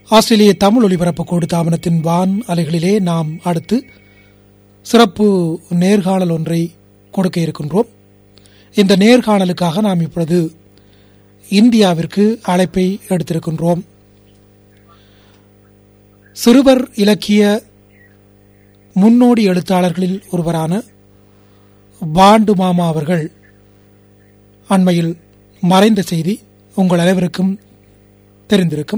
ஆஸ்திரேலிய தமிழ் ஒலிபரப்பு கூடு தாபனத்தின் வான் அலைகளிலே நாம் அடுத்து சிறப்பு நேர்காணல் ஒன்றை கொடுக்க இருக்கின்றோம் இந்த நேர்காணலுக்காக நாம் இப்பொழுது இந்தியாவிற்கு அழைப்பை எடுத்திருக்கின்றோம் சிறுவர் இலக்கிய முன்னோடி எழுத்தாளர்களில் ஒருவரான பாண்டு மாமா அவர்கள் அண்மையில் மறைந்த செய்தி உங்கள் அனைவருக்கும் தெரிந்திருக்கும்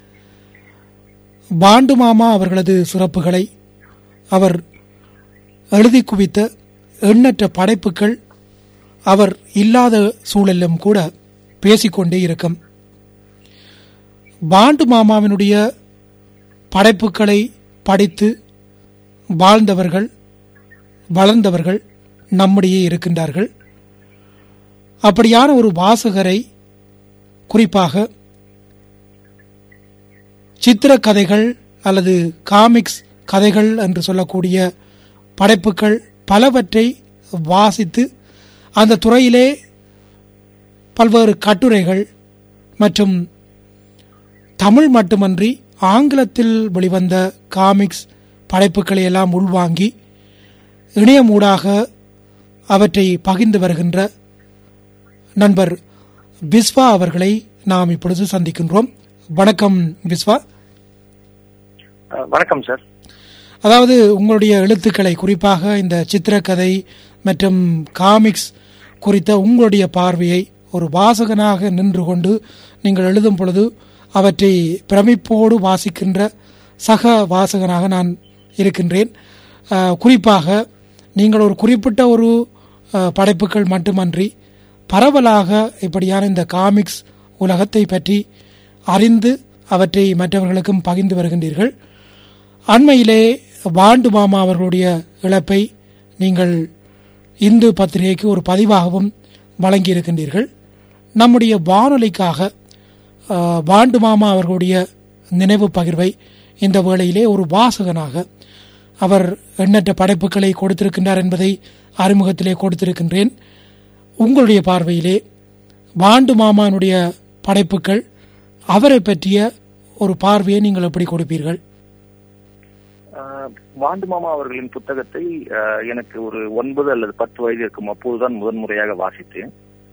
பாண்டு மாமா அவர்களது சிறப்புகளை அவர் எழுதி குவித்த எண்ணற்ற படைப்புகள் அவர் இல்லாத சூழலிலும் கூட பேசிக்கொண்டே இருக்கும் பாண்டு மாமாவினுடைய படைப்புகளை படித்து வாழ்ந்தவர்கள் வளர்ந்தவர்கள் நம்முடைய இருக்கின்றார்கள் அப்படியான ஒரு வாசகரை குறிப்பாக சித்திர கதைகள் அல்லது காமிக்ஸ் கதைகள் என்று சொல்லக்கூடிய படைப்புகள் பலவற்றை வாசித்து அந்த துறையிலே பல்வேறு கட்டுரைகள் மற்றும் தமிழ் மட்டுமன்றி ஆங்கிலத்தில் வெளிவந்த காமிக்ஸ் படைப்புகளை எல்லாம் உள்வாங்கி இணையமூடாக அவற்றை பகிர்ந்து வருகின்ற நண்பர் பிஸ்வா அவர்களை நாம் இப்பொழுது சந்திக்கின்றோம் வணக்கம் பிஸ்வா வணக்கம் சார் அதாவது உங்களுடைய எழுத்துக்களை குறிப்பாக இந்த சித்திரக்கதை மற்றும் காமிக்ஸ் குறித்த உங்களுடைய பார்வையை ஒரு வாசகனாக நின்று கொண்டு நீங்கள் எழுதும் பொழுது அவற்றை பிரமிப்போடு வாசிக்கின்ற சக வாசகனாக நான் இருக்கின்றேன் குறிப்பாக நீங்கள் ஒரு குறிப்பிட்ட ஒரு படைப்புகள் மட்டுமன்றி பரவலாக இப்படியான இந்த காமிக்ஸ் உலகத்தை பற்றி அறிந்து அவற்றை மற்றவர்களுக்கும் பகிர்ந்து வருகின்றீர்கள் அண்மையிலே வாண்டு மாமா அவர்களுடைய இழப்பை நீங்கள் இந்து பத்திரிகைக்கு ஒரு பதிவாகவும் வழங்கியிருக்கின்றீர்கள் நம்முடைய வானொலிக்காக வாண்டு மாமா அவர்களுடைய நினைவு பகிர்வை இந்த வேளையிலே ஒரு வாசகனாக அவர் எண்ணற்ற படைப்புகளை கொடுத்திருக்கின்றார் என்பதை அறிமுகத்திலே கொடுத்திருக்கின்றேன் உங்களுடைய பார்வையிலே வாண்டு மாமானுடைய படைப்புகள் அவரை பற்றிய ஒரு பார்வையை நீங்கள் எப்படி கொடுப்பீர்கள் வாண்டு மாமா அவர்களின் புத்தகத்தை எனக்கு ஒரு ஒன்பது அல்லது பத்து வயது இருக்கும் அப்போதுதான் முதன்முறையாக வாசித்தேன்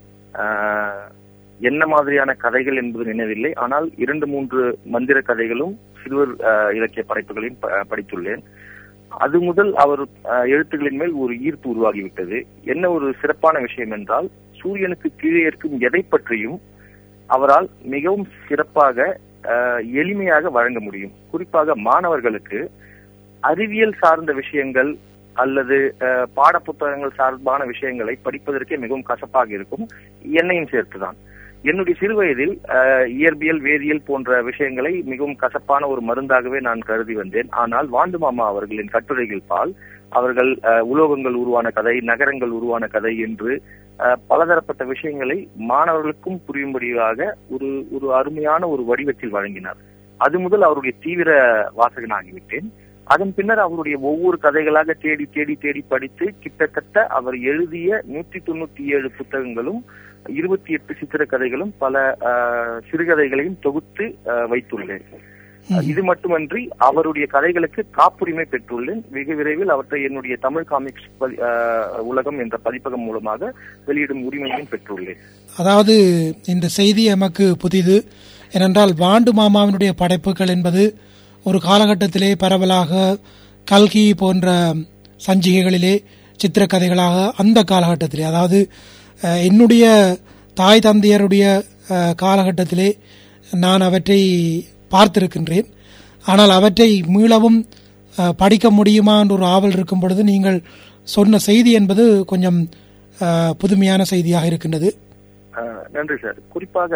என்ன மாதிரியான கதைகள் என்பது நினைவில்லை ஆனால் இரண்டு மூன்று மந்திர கதைகளும் சிறுவர் இலக்கிய படைப்புகளையும் படித்துள்ளேன் அது முதல் அவர் எழுத்துக்களின் மேல் ஒரு ஈர்ப்பு உருவாகிவிட்டது என்ன ஒரு சிறப்பான விஷயம் என்றால் சூரியனுக்கு கீழே இருக்கும் எதை பற்றியும் அவரால் மிகவும் சிறப்பாக எளிமையாக வழங்க முடியும் குறிப்பாக மாணவர்களுக்கு அறிவியல் சார்ந்த விஷயங்கள் அல்லது பாட புத்தகங்கள் சார்பான விஷயங்களை படிப்பதற்கே மிகவும் கசப்பாக இருக்கும் என்னையும் சேர்த்துதான் என்னுடைய சிறு வயதில் இயற்பியல் வேதியியல் போன்ற விஷயங்களை மிகவும் கசப்பான ஒரு மருந்தாகவே நான் கருதி வந்தேன் ஆனால் வாண்டு மாமா அவர்களின் கட்டுரைகள் பால் அவர்கள் உலோகங்கள் உருவான கதை நகரங்கள் உருவான கதை என்று பலதரப்பட்ட விஷயங்களை மாணவர்களுக்கும் புரியும்படியாக ஒரு ஒரு அருமையான ஒரு வடிவத்தில் வழங்கினார் அது முதல் அவருடைய தீவிர வாசகனாகிவிட்டேன் அதன் பின்னர் அவருடைய ஒவ்வொரு கதைகளாக தேடி தேடி தேடி படித்து கிட்டத்தட்ட அவர் எழுதிய நூற்றி தொண்ணூத்தி ஏழு புத்தகங்களும் இருபத்தி எட்டு சித்திர கதைகளும் பல சிறுகதைகளையும் தொகுத்து வைத்துள்ளேன் இது மட்டுமன்றி அவருடைய கதைகளுக்கு காப்புரிமை பெற்றுள்ளேன் வெகு விரைவில் அவற்றை என்னுடைய தமிழ் காமிக்ஸ் உலகம் என்ற பதிப்பகம் மூலமாக வெளியிடும் உரிமையும் பெற்றுள்ளேன் அதாவது இந்த செய்தி எமக்கு புதிது ஏனென்றால் வாண்டு மாமாவினுடைய படைப்புகள் என்பது ஒரு காலகட்டத்திலே பரவலாக கல்கி போன்ற சஞ்சிகைகளிலே சித்திரக்கதைகளாக அந்த காலகட்டத்திலே அதாவது என்னுடைய தாய் தந்தையருடைய காலகட்டத்திலே நான் அவற்றை பார்த்திருக்கின்றேன் ஆனால் அவற்றை மீளவும் படிக்க முடியுமா என்ற ஒரு ஆவல் இருக்கும் பொழுது நீங்கள் சொன்ன செய்தி என்பது கொஞ்சம் புதுமையான செய்தியாக இருக்கின்றது நன்றி சார் குறிப்பாக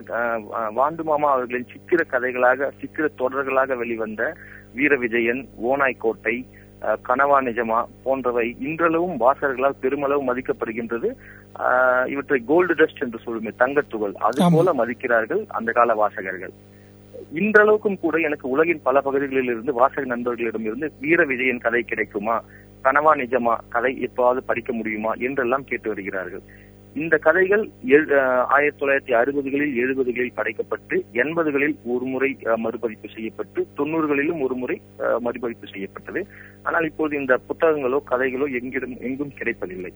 வாண்டு மாமா அவர்களின் சித்திர கதைகளாக சித்திர தொடர்களாக வெளிவந்த வீர விஜயன் ஓனாய்கோட்டை கனவா நிஜமா போன்றவை இன்றளவும் வாசகர்களால் பெருமளவு மதிக்கப்படுகின்றது இவற்றை கோல்டு டஸ்ட் என்று சொல்லுமே தங்கத்துகள் அது போல மதிக்கிறார்கள் அந்த கால வாசகர்கள் இன்றளவுக்கும் கூட எனக்கு உலகின் பல பகுதிகளில் இருந்து வாசக நண்பர்களிடம் இருந்து வீர விஜயன் கதை கிடைக்குமா கனவா நிஜமா கதை எப்பாவது படிக்க முடியுமா என்றெல்லாம் கேட்டு வருகிறார்கள் இந்த கதைகள் எழு- அஹ் ஆயிரத்தி தொள்ளாயிரத்தி அறுபதுகளில் எழுபதுகளில் படைக்கப்பட்டு எண்பதுகளில் ஒரு முறை அஹ், மறுபதிப்பு செய்யப்பட்டு தொண்ணூறுகளிலும் ஒரு முறை அஹ், மறுபதிப்பு செய்யப்பட்டது ஆனால் இப்போது இந்த புத்தகங்களோ கதைகளோ எங்கிடும் எங்கும் கிடைப்பதில்லை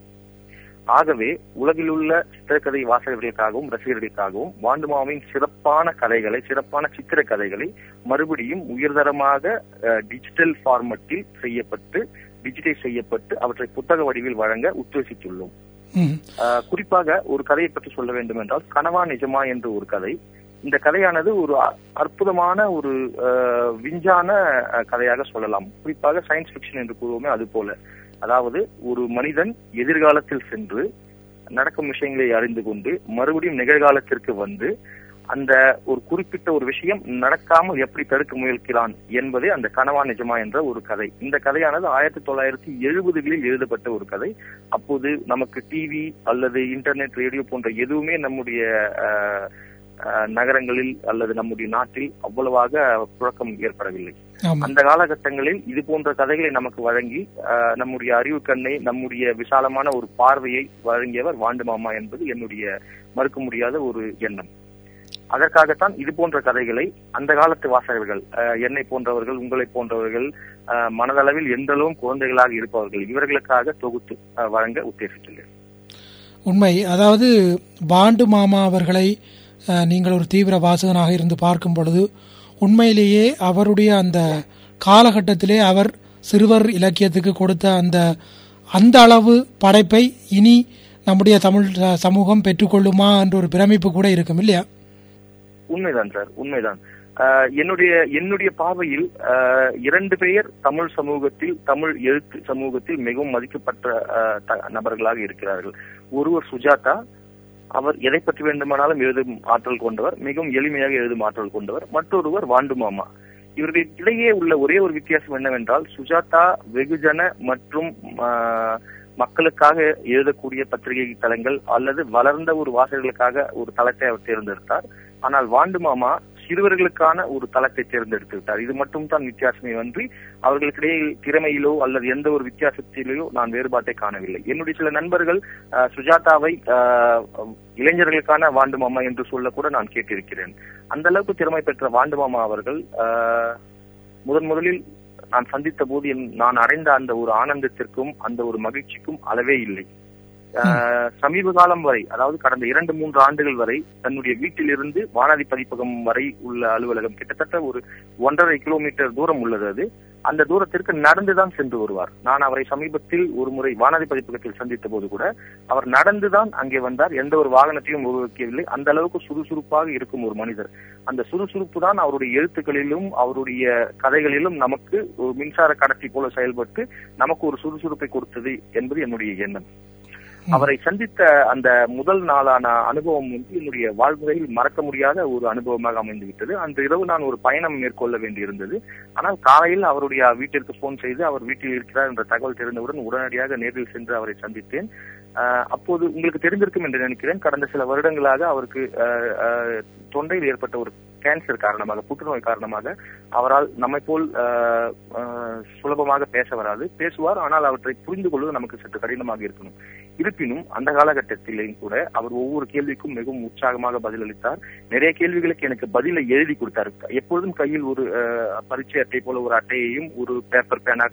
ஆகவே உலகில் உள்ள சித்திரக்கதை வாசகர்களுக்காகவும் ரசிகர்களுக்காகவும் வாண்டுமாவின் சிறப்பான கதைகளை சிறப்பான சித்திர கதைகளை மறுபடியும் உயர்தரமாக அஹ், டிஜிட்டல் ஃபார்மட்டில் செய்யப்பட்டு டிஜிட்டைஸ் செய்யப்பட்டு அவற்றை புத்தக வடிவில் வழங்க உத்தேசித்துள்ளோம் ம். ஆஹ் குறிப்பாக ஒரு கதையை பற்றி சொல்ல வேண்டும் என்றால் கனவா நிஜமா என்ற ஒரு கதை இந்த கதையானது ஒரு அ- அற்புதமான ஒரு ஆஹ், விஞ்ஞான அஹ், கதையாக சொல்லலாம் குறிப்பாக சயின்ஸ் ஃபிக்ஷன் என்று கூறுவோமே அது போல அதாவது ஒரு மனிதன் எதிர்காலத்தில் சென்று நடக்கும் விஷயங்களை அறிந்து கொண்டு மறுபடியும் நிகழ்காலத்திற்கு வந்து அந்த ஒரு குறிப்பிட்ட ஒரு விஷயம் நடக்காமல் எப்படி தடுக்க முயல்கிறான் என்பதே அந்த கனவா நிஜமா என்ற ஒரு கதை இந்த கதையானது ஆயிரத்தி தொள்ளாயிரத்தி எழுபதுகளில் எழுதப்பட்ட ஒரு கதை அப்போது நமக்கு டிவி அல்லது இன்டர்நெட் ரேடியோ போன்ற எதுவுமே நம்முடைய அஹ், அஹ், நகரங்களில் அல்லது நம்முடைய நாட்டில் அவ்வளவாக புழக்கம் ஏற்படவில்லை ஆமா அந்த காலகட்டங்களில் இது போன்ற கதைகளை நமக்கு வழங்கி அஹ், நம்முடைய அறிவு கண்ணை நம்முடைய விசாலமான ஒரு பார்வையை வழங்கியவர் வாண்டு மாமா என்பது என்னுடைய மறுக்க முடியாத ஒரு எண்ணம் அதற்காகத்தான் இது போன்ற கதைகளை அந்த காலத்து வாசகர்கள் அஹ், என்னை போன்றவர்கள் உங்களை போன்றவர்கள் அஹ், மனதளவில் எந்தளவும் குழந்தைகளாக இருப்பவர்கள் இவர்களுக்காக தொகுத்து அஹ், வழங்க உத்தேசித்துள்ளேன் உண்மை அதாவது பாண்டு மாமா அவர்களை அஹ், நீங்கள் ஒரு தீவிர வாசகனாக இருந்து பார்க்கும் பொழுது உண்மையிலேயே அவருடைய அந்த காலகட்டத்திலே அவர் சிறுவர் இலக்கியத்துக்கு கொடுத்த அந்த அந்த அளவு படைப்பை இனி நம்முடைய தமிழ் ச- சமூகம் பெற்றுக்கொள்ளுமா என்ற ஒரு பிரமிப்பு கூட இருக்கும் இல்லையா உண்மைதான் சார் உண்மைதான் ஆஹ் என்னுடைய என்னுடைய பார்வையில் ஆஹ் இரண்டு பேர் தமிழ் சமூகத்தில் தமிழ் எழுத்து சமூகத்தில் மிகவும் மதிக்கப்பட்ட ஆஹ் த- நபர்களாக இருக்கிறார்கள் ஒருவர் சுஜாதா அவர் எதை பற்றி வேண்டுமானாலும் எழுதும் ஆற்றல் கொண்டவர் மிகவும் எளிமையாக எழுதும் ஆற்றல் கொண்டவர் மற்றொருவர் வாண்டு மாமா இவர்களுக்கு இடையே உள்ள ஒரே ஒரு வித்தியாசம் என்னவென்றால் சுஜாதா வெகுஜன மற்றும் ஆஹ், மக்களுக்காக எழுதக்கூடிய பத்திரிகை தளங்கள் அல்லது வளர்ந்த ஒரு வாசகர்களுக்காக ஒரு தளத்தை அவர் தேர்ந்தெடுத்தார் ஆனால் வாண்டு மாமா சிறுவர்களுக்கான ஒரு தளத்தை தேர்ந்தெடுத்து விட்டார் இது மட்டும் தான் வித்தியாசமே அன்றி அவர்களுக்கிடையே திறமையிலோ அல்லது எந்த ஒரு வித்தியாசத்திலேயோ நான் வேறுபாட்டை காணவில்லை என்னுடைய சில நண்பர்கள் அஹ், சுஜாதாவை அஹ், இளைஞர்களுக்கான வாண்டு மாமா என்று சொல்ல கூட நான் கேட்டிருக்கிறேன் அந்த அளவுக்கு திறமை பெற்ற வாண்டு மாமா அவர்கள் அஹ், முதன் முதலில் நான் சந்தித்த போது என்- நான் அடைந்த அந்த ஒரு ஆனந்தத்திற்கும் அந்த ஒரு மகிழ்ச்சிக்கும் அளவே இல்லை அஹ், சமீப காலம் வரை அதாவது கடந்த இரண்டு மூன்று ஆண்டுகள் வரை தன்னுடைய வீட்டிலிருந்து வானதி பதிப்பகம் வரை உள்ள அலுவலகம் கிட்டத்தட்ட ஒரு ஒன்றரை கிலோமீட்டர் தூரம் உள்ளது அது அந்த தூரத்திற்கு நடந்துதான் சென்று வருவார் நான் அவரை சமீபத்தில் ஒரு முறை வானதி பதிப்பகத்தில் சந்தித்த போது கூட அவர் நடந்துதான் அங்கே வந்தார் எந்த ஒரு வாகனத்தையும் உருவாக்கவில்லை அந்த அளவுக்கு சுறுசுறுப்பாக இருக்கும் ஒரு மனிதர் அந்த சுறுசுறுப்பு தான் அவருடைய எழுத்துக்களிலும் அவருடைய கதைகளிலும் நமக்கு ஒரு மின்சார கடத்தி போல செயல்பட்டு நமக்கு ஒரு சுறுசுறுப்பை கொடுத்தது என்பது என்னுடைய எண்ணம் அவரை சந்தித்த அந்த முதல் நாளான அனுபவம் வந்து என்னுடைய வாழ்க்கையில் மறக்க முடியாத ஒரு அனுபவமாக அமைந்து விட்டது அன்று இரவு நான் ஒரு பயணம் மேற்கொள்ள வேண்டியிருந்தது ஆனால் காலையில் அவருடைய வீட்டிற்கு போன் செய்து அவர் வீட்டில் இருக்கிறார் என்ற தகவல் தெரிந்தவுடன் உடனடியாக நேரில் சென்று அவரை சந்தித்தேன் ஆஹ் அப்போது உங்களுக்கு தெரிந்திருக்கும் என்று நினைக்கிறேன் கடந்த சில வருடங்களாக அவருக்கு ஆஹ் ஆஹ் தொண்டையில் ஏற்பட்ட ஒரு கேன்சர் காரணமாக புற்றுநோய் காரணமாக அவரால் நம்மை போல் ஆஹ் ஆஹ் சுலபமாக பேச வராது பேசுவார் ஆனால் அவற்றை புரிந்து கொள்வது நமக்கு சற்று கடினமாக இருக்கணும் இருப்பினும் அந்த காலகட்டத்திலேயும் கூட அவர் ஒவ்வொரு கேள்விக்கும் மிகவும் உற்சாகமாக பதிலளித்தார் நிறைய கேள்விகளுக்கு எனக்கு பதிலை எழுதி கொடுத்தார் எப்பொழுதும் கையில் ஒரு அஹ், பரீட்சை அட்டை போல ஒரு அட்டையையும் ஒரு பேப்பர் பேனா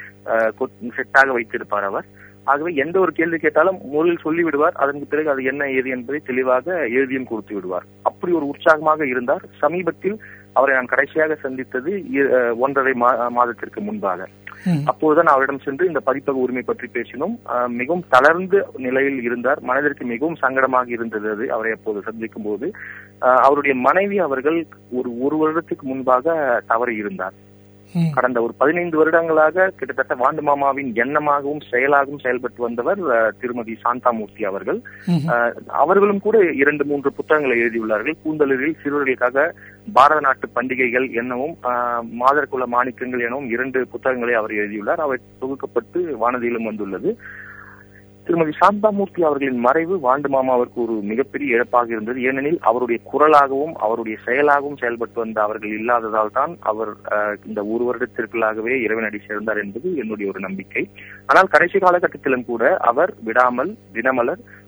செட்டாக வைத்திருப்பார் அவர் ஆகவே எந்த ஒரு கேள்வி கேட்டாலும் முதலில் சொல்லி விடுவார் அதற்கு பிறகு அது என்ன ஏது என்பதை தெளிவாக எழுதியும் கொடுத்து விடுவார் அப்படி ஒரு உற்சாகமாக இருந்தார் சமீபத்தில் அவரை நான் கடைசியாக சந்தித்தது இ- அஹ், ஒன்றரை மா- மாதத்திற்கு முன்பாக ம். அப்போதுதான் அவரிடம் சென்று இந்த பதிப்பக உரிமை பற்றி பேசினோம் ஆஹ் மிகவும் தளர்ந்த நிலையில் இருந்தார் மனதிற்கு மிகவும் சங்கடமாக இருந்தது அது அவரை அப்போது சந்திக்கும் போது ஆஹ் அவருடைய மனைவி அவர்கள் ஒரு ஒரு வருடத்துக்கு முன்பாக தவறி இருந்தார் ம். கடந்த ஒரு பதினைந்து வருடங்களாக கிட்டத்தட்ட வாண்டு மாமாவின் எண்ணமாகவும் செயலாகவும் செயல்பட்டு வந்தவர் ஆஹ் திருமதி சாந்தாமூர்த்தி அவர்கள் ம். ஆஹ் அவர்களும் கூட இரண்டு மூன்று புத்தகங்களை எழுதியுள்ளார்கள் கூந்தலூரில் சிறுவர்களுக்காக பாரத நாட்டு பண்டிகைகள் எனவும் ஆஹ் மாதர்குல மாணிக்கங்கள் எனவும் இரண்டு புத்தகங்களை அவர் எழுதியுள்ளார் அவை தொகுக்கப்பட்டு வானதியிலும் வந்துள்ளது திருமதி சாந்தாமூர்த்தி அவர்களின் மறைவு வாண்டு மாமாவிற்கு ஒரு மிகப்பெரிய இழப்பாக இருந்தது ஏனெனில் அவருடைய குரலாகவும் அவருடைய செயலாகவும் செயல்பட்டு வந்த அவர்கள் இல்லாததால் தான் அவர் ஆஹ், இந்த ஒரு வருடத்திற்குள்ளாகவே இறைவனடி சேர்ந்தார் என்பது என்னுடைய ஒரு நம்பிக்கை ஆனால் கடைசி காலகட்டத்திலும் கூட அவர் விடாமல் தினமலர்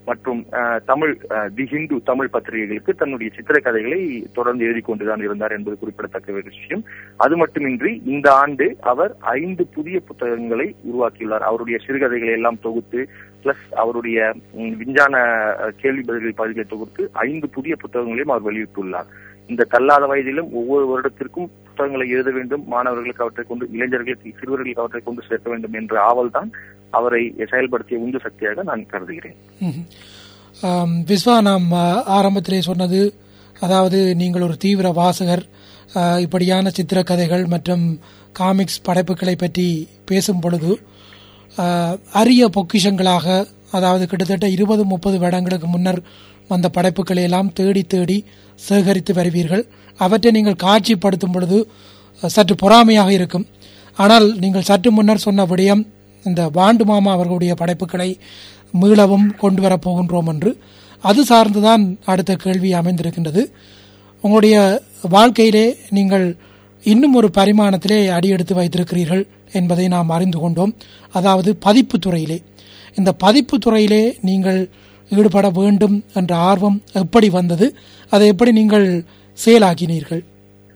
மற்றும் அஹ், தமிழ் அஹ், தி ஹிந்து தமிழ் பத்திரிகைகளுக்கு தன்னுடைய சித்திரக்கதைகளை தொடர்ந்து எழுதி கொண்டுதான் இருந்தார் என்பது குறிப்பிடத்தக்க ஒரு விஷயம் அது மட்டுமின்றி இந்த ஆண்டு அவர் ஐந்து புதிய புத்தகங்களை உருவாக்கியுள்ளார் அவருடைய சிறுகதைகளை எல்லாம் தொகுத்து பிளஸ் அவருடைய ம், விஞ்ஞான அஹ், கேள்வி பதில்கள் பகுதிகளை தொகுத்து ஐந்து புதிய புத்தகங்களையும் அவர் வெளியிட்டுள்ளார் இந்த தள்ளாத வயதிலும் ஒவ்வொரு வருடத்திற்கும் புத்தகங்களை எழுத வேண்டும் மாணவர்களுக்கு அவற்றை கொண்டு இளைஞர்களுக்கு சிறுவர்களுக்கு அவற்றை கொண்டு சேர்க்க வேண்டும் என்ற ஆவல் தான் அவரை செயல்படுத்திய உந்து சக்தியாக நான் கருதுகிறேன் ம்ஹும். ஆம், விஸ்வா நாம் ஆ, ஆரம்பத்திலே சொன்னது அதாவது நீங்கள் ஒரு தீவிர வாசகர் ஆ, இப்படியான சித்திரக்கதைகள் மற்றும் காமிக்ஸ் படைப்புகளை பற்றி பேசும் பொழுது ஆ, அரிய பொக்கிஷங்களாக அதாவது கிட்டத்தட்ட இருபது முப்பது வருடங்களுக்கு முன்னர் வந்த படைப்புகளை எல்லாம் தேடி தேடி சேகரித்து வருவீர்கள் அவற்றை நீங்கள் காட்சிப்படுத்தும் பொழுது அ, சற்று பொறாமையாக இருக்கும் ஆனால் நீங்கள் சற்று முன்னர் சொன்ன விடயம் இந்த வாண்டு மாமா அவர்களுடைய படைப்புகளை மீளவும் கொண்டு வரப் போகின்றோம் என்று அது சார்ந்துதான் அடுத்த கேள்வி அமைந்திருக்கின்றது உங்களுடைய வாழ்க்கையிலே நீங்கள் இன்னும் ஒரு பரிமாணத்திலே அடியெடுத்து வைத்திருக்கிறீர்கள் என்பதை நாம் அறிந்து கொண்டோம் அதாவது பதிப்பு துறையிலே இந்த பதிப்பு துறையிலே நீங்கள் ஈடுபட வேண்டும் என்ற ஆர்வம் எப்படி வந்தது அதை எப்படி நீங்கள் செயலாக்கினீர்கள்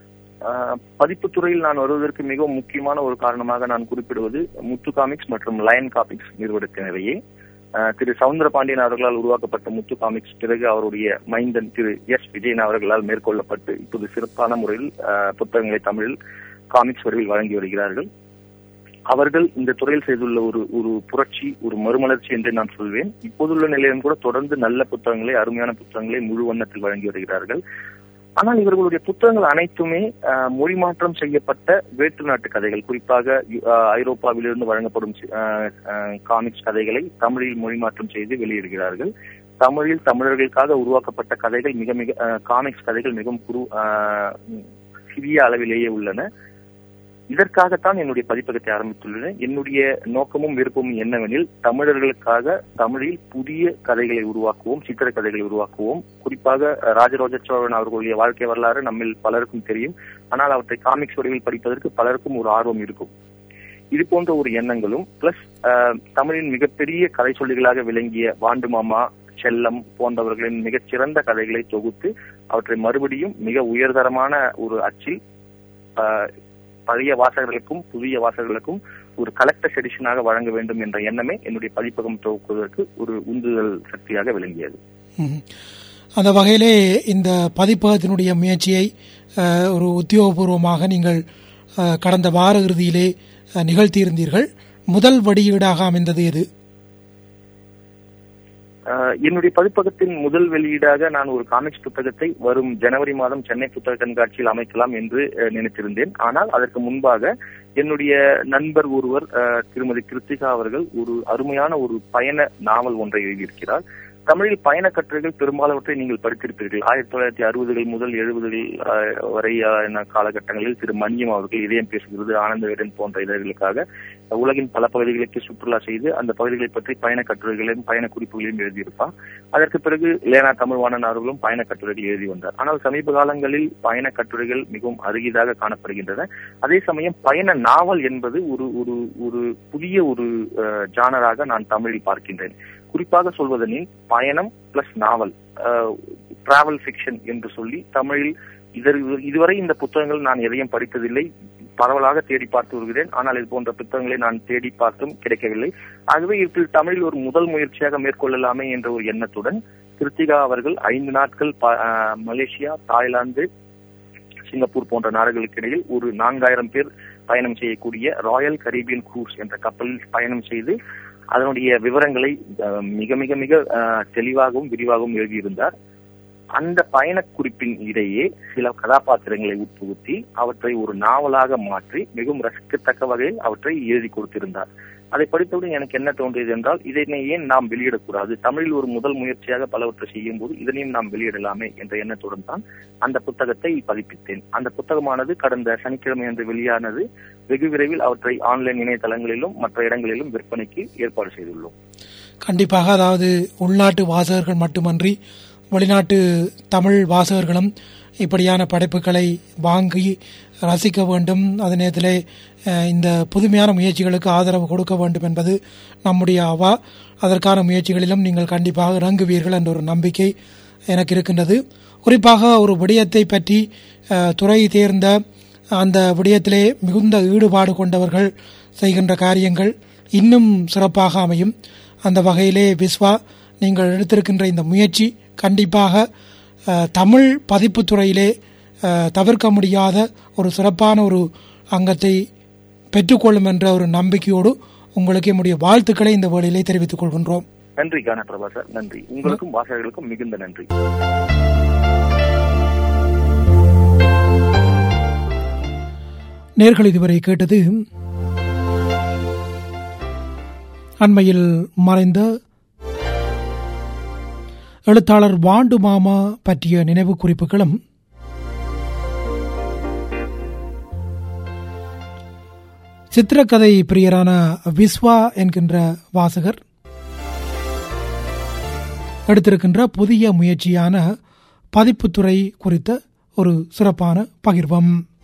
ஆஹ் பதிப்புத் துறையில் நான் வருவதற்கு மிகவும் முக்கியமான ஒரு காரணமாக நான் குறிப்பிடுவது முத்து காமிக்ஸ் மற்றும் லயன் காமிக்ஸ் நிறுவனத்தினரையே ஆஹ் திரு சவுந்தர பாண்டியன் அவர்களால் உருவாக்கப்பட்ட முத்து காமிக்ஸ் பிறகு அவருடைய மைந்தன் திரு எஸ் விஜயன் அவர்களால் மேற்கொள்ளப்பட்டு இப்போது சிறப்பான முறையில் ஆஹ் புத்தகங்களை தமிழில் காமிக்ஸ் வடிவில் வழங்கி வருகிறார்கள் அவர்கள் இந்த துறையில் செய்துள்ள ஒரு ஒரு புரட்சி ஒரு மறுமலர்ச்சி என்று நான் சொல்வேன் இப்போதுள்ள நிலையிலும் கூட தொடர்ந்து நல்ல புத்தகங்களை அருமையான புத்தகங்களை முழு வண்ணத்தில் வழங்கி வருகிறார்கள் ஆனால் இவர்களுடைய புத்தகங்கள் அனைத்துமே ஆஹ், மொழி மாற்றம் செய்யப்பட்ட வேற்று நாட்டு கதைகள் குறிப்பாக யு- ஆஹ், ஐரோப்பாவிலிருந்து வழங்கப்படும் சி- ஆஹ், ஆஹ், காமிக்ஸ் கதைகளை தமிழில் மொழி மாற்றம் செய்து வெளியிடுகிறார்கள் தமிழில் தமிழர்களுக்காக உருவாக்கப்பட்ட கதைகள் மிக மிக ஆஹ், காமிக்ஸ் கதைகள் மிகவும் குறு ஆஹ், சிறிய அளவிலேயே உள்ளன இதற்காகத்தான் என்னுடைய பதிப்பகத்தை ஆரம்பித்துள்ளேன் என்னுடைய நோக்கமும் விருப்பமும் என்னவெனில் தமிழர்களுக்காக தமிழில் புதிய கதைகளை உருவாக்குவோம் சித்திர கதைகளை உருவாக்குவோம் குறிப்பாக அஹ், ராஜரோஜ சோழன் அவர்களுடைய வாழ்க்கை வரலாறு நம்மில் பலருக்கும் தெரியும் ஆனால் அவற்றை காமிக்ஸ் வடிவில் படிப்பதற்கு பலருக்கும் ஒரு ஆர்வம் இருக்கும் இது போன்ற ஒரு எண்ணங்களும் பிளஸ் தமிழின் மிகப்பெரிய கதை சொல்லிகளாக விளங்கிய வாண்டு மாமா செல்லம் போன்றவர்களின் மிகச்சிறந்த கதைகளை தொகுத்து அவற்றை மறுபடியும் மிக உயர்தரமான ஒரு அச்சில் ஆஹ், பழைய வாசகர்களுக்கும் புதிய வாசகர்களுக்கும் ஒரு கலெக்டர்ஸ் எடிஷனாக வழங்க வேண்டும் என்ற எண்ணமே என்னுடைய பதிப்பகம் துவக்குவதற்கு ஒரு உந்துதல் சக்தியாக விளங்கியது ம்ஹும். அந்த வகையிலே இந்த பதிப்பகத்தினுடைய முயற்சியை அஹ், ஒரு உத்தியோகபூர்வமாக நீங்கள் அஹ், கடந்த வார இறுதியிலே அஹ், நிகழ்த்தியிருந்தீர்கள் முதல் வெளியீடாக அமைந்தது எது ஆஹ் என்னுடைய பதிப்பகத்தின் முதல் வெளியீடாக நான் ஒரு காமிக்ஸ் புத்தகத்தை வரும் ஜனவரி மாதம் சென்னை புத்தக கண்காட்சியில் அமைக்கலாம் என்று அஹ், நினைத்திருந்தேன் ஆனால் அதற்கு முன்பாக என்னுடைய நண்பர் ஒருவர் அஹ், திருமதி கிருத்திகா அவர்கள் ஒரு அருமையான ஒரு பயண நாவல் ஒன்றை எழுதியிருக்கிறார் தமிழில் பயண கட்டுரைகள் பெரும்பாலானவற்றை நீங்கள் படித்திருப்பீர்கள் ஆயிரத்தி தொள்ளாயிரத்தி அறுபதுகள் முதல் எழுபதுகள் வரையான காலகட்டங்களில் திரு மணியம் அவர்கள் இதயம் பேசுகிறது ஆனந்த விகடன் போன்ற இதழ்களுக்காக உலகின் பல பகுதிகளுக்கு சுற்றுலா செய்து அந்த பகுதிகளை பற்றி பயண கட்டுரைகளையும் பயண குறிப்புகளையும் எழுதியிருப்பார் அதற்கு பிறகு லேனா தமிழ்வாணன் அவர்களும் பயண கட்டுரைகள் எழுதி வந்தார் ஆனால் சமீப காலங்களில் பயண கட்டுரைகள் மிகவும் அருகிதாக காணப்படுகின்றன அதே சமயம் பயண நாவல் என்பது ஒரு ஒரு ஒரு புதிய ஒரு ஜானராக நான் தமிழில் பார்க்கின்றேன் குறிப்பாக சொல்வதெனில் பயணம் பிளஸ் நாவல் டிராவல் ஃபிக்ஷன் என்று சொல்லி தமிழில் இதர் இதுவரை இந்த புத்தகங்கள் நான் எதையும் படித்ததில்லை பரவலாக தேடி பார்த்து வருகிறேன் ஆனால் இது போன்ற புத்தகங்களை நான் தேடி பார்த்தும் கிடைக்கவில்லை ஆகவே இதில் தமிழில் ஒரு முதல் முயற்சியாக மேற்கொள்ளலாமே என்ற ஒரு எண்ணத்துடன் கிருத்திகா அவர்கள் ஐந்து நாட்கள் மலேசியா தாய்லாந்து சிங்கப்பூர் போன்ற நாடுகளுக்கு இடையில் ஒரு நான்காயிரம் பேர் பயணம் செய்யக்கூடிய ராயல் கரீபியன் குரூஸ் என்ற கப்பலில் பயணம் செய்து அதனுடைய விவரங்களை மிக மிக மிக தெளிவாகவும் விரிவாகவும் எழுதியிருந்தார் அந்த பயண குறிப்பின் இடையே சில கதாபாத்திரங்களை உட்புகுத்தி அவற்றை ஒரு நாவலாக மாற்றி மிகவும் ரசிக்கத்தக்க வகையில் அவற்றை எழுதி கொடுத்திருந்தார் அதை படித்தவுடன் எனக்கு என்ன தோன்றியது என்றால் இதனை ஏன் நாம் வெளியிடக்கூடாது தமிழில் ஒரு முதல் முயற்சியாக பலவற்றை செய்யும் போது இதனையும் நாம் வெளியிடலாமே என்ற எண்ணத்துடன் தான் அந்த புத்தகத்தை பதிப்பித்தேன் அந்த புத்தகமானது கடந்த சனிக்கிழமை அன்று வெளியானது வெகு விரைவில் அவற்றை ஆன்லைன் இணையதளங்களிலும் மற்ற இடங்களிலும் விற்பனைக்கு ஏற்பாடு செய்துள்ளோம் கண்டிப்பாக அதாவது உள்நாட்டு வாசகர்கள் மட்டுமன்றி வெளிநாட்டு தமிழ் வாசகர்களும் இப்படியான படைப்புகளை வாங்கி ரசிக்க வேண்டும் அதே நேரத்திலே அஹ், இந்த புதுமையான முயற்சிகளுக்கு ஆதரவு கொடுக்க வேண்டும் என்பது நம்முடைய அவா அதற்கான முயற்சிகளிலும் நீங்கள் கண்டிப்பாக இறங்குவீர்கள் என்ற ஒரு நம்பிக்கை எனக்கு இருக்கின்றது குறிப்பாக ஒரு விடயத்தை பற்றி அஹ், துறை தேர்ந்த அந்த விடயத்திலே மிகுந்த ஈடுபாடு கொண்டவர்கள் செய்கின்ற காரியங்கள் இன்னும் சிறப்பாக அமையும் அந்த வகையிலே விஸ்வா நீங்கள் எடுத்திருக்கின்ற இந்த முயற்சி கண்டிப்பாக அஹ், தமிழ் பதிப்புத் துறையிலே அஹ், தவிர்க்க முடியாத ஒரு சிறப்பான ஒரு அங்கத்தை பெற்றுக்கொள்ளும் என்ற ஒரு நம்பிக்கையோடு உங்களுக்கு என்னுடைய வாழ்த்துக்களை இந்த வேளையிலே தெரிவித்துக் கொள்கின்றோம் நன்றி கான பிரபா சார் நன்றி உங்களுக்கும் வாசகர்களுக்கும் மிகுந்த நன்றி நேர்கள் இதுவரை கேட்டது அண்மையில் மறைந்த எழுத்தாளர் வாண்டு மாமா பற்றிய நினைவு குறிப்புகளும் சித்திரக்கதை பிரியரான விஸ்வா என்கின்ற வாசகர் எடுத்திருக்கின்ற புதிய முயற்சியான பதிப்புத்துறை குறித்த ஒரு சிறப்பான பகிர்வம்